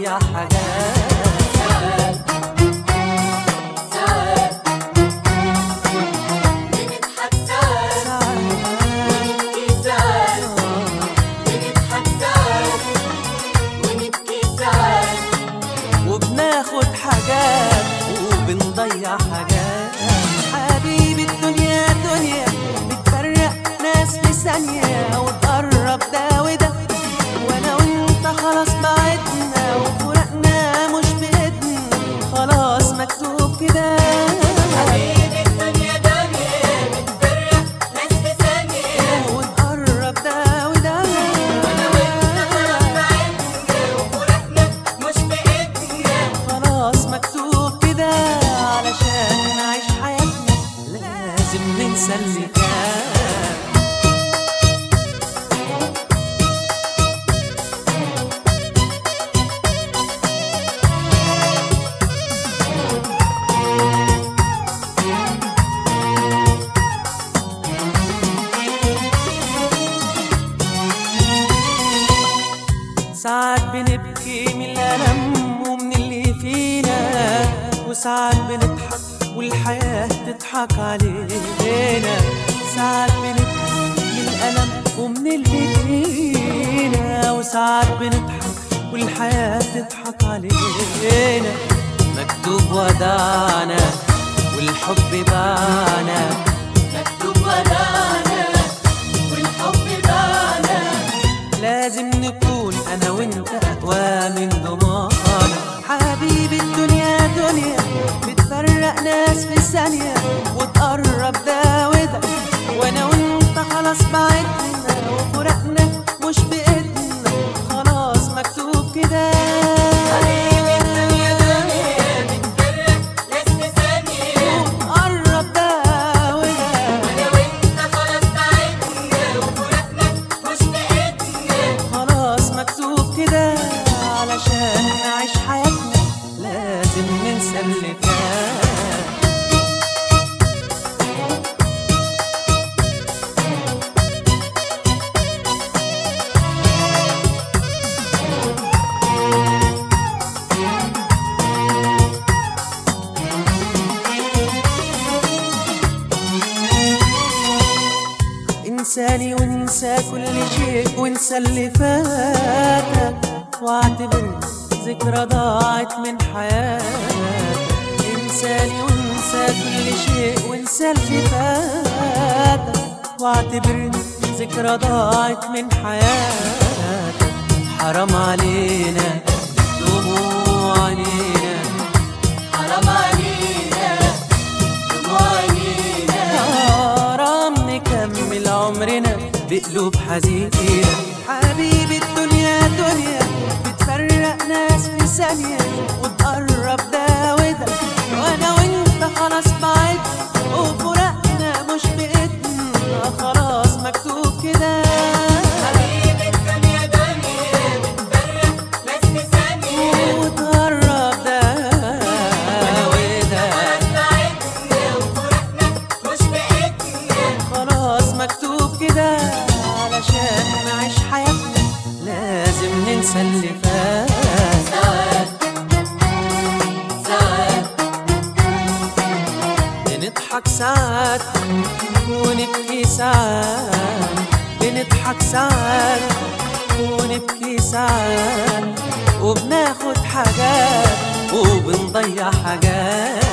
وبنضيع حاجات بنضحك ساعات ونبكي ساعات بنضحك ساعات ونبكي ساعات وبناخد حاجات وبنضيع حاجات حبيبي الدنيا دنيا بتفرق ناس في ثانية وتقرب ده وده وانا وانت خلاص بعدنا وفرقنا مش بإيدنا خلاص مكتوب كده حبيبي الدنيا دنيا بتفرق ناس في ثانية ونقرب ده وده أنا وأنت خلاص بعدنا وفرقنا مش بإيدنا خلاص مكتوب كده علشان نعيش حياتنا لازم ننسى اللي كان ساعات بنبكي من الألم ومن اللي فينا وساعات بنضحك والحياة تضحك علينا ساعات بنبكي من الألم ومن اللي فينا وساعات بنضحك والحياة تضحك علينا مكتوب وداعنا والحب باعنا مكتوب ودانا والحب بانا لازم نكون انا وانت اقوى من ضمانة حبيبي الدنيا دنيا بتفرق ناس في ثانية وتقرب ده وده وانا وانت خلاص بعدنا وفرقنا مش بإيدنا خلاص مكتوب كده حبيبي الدنيا دنيا بتفرق ناس في ثانية وتقرب ده وده أنا وأنت خلاص بعدنا وفرقنا مش بإيدنا خلاص مكتوب كده علشان نعيش حياتنا لازم ننسى اللي فات انساني وانسى كل شيء وانسى اللي فاتك واعتبر ذكرى ضاعت من حياتك انساني وانسى كل شيء وانسى اللي فاتك واعتبر ذكرى ضاعت من حياتك حرام علينا دموع علينا حرام علينا دموع عينينا حرام نكمل عمرنا بقلوب حزينة حبيبي الدنيا دنيا بتفرق ناس في ثانية وتقرب ده وده وانا وانت خلاص بعد وفرقنا مش بإيدنا خلاص مكتوب كده حبيبي الدنيا دنيا بتفرق ناس في ثانية وتقرب ده وده خلاص بعدنا وفرقنا مش بإيدنا خلاص مكتوب كده علشان نعيش حياتنا لازم ننسى اللي فات ساعات ساعات بنضحك ساعات ونبكي ساعات بنضحك ساعات ونبكي ساعات وبناخد حاجات وبنضيع حاجات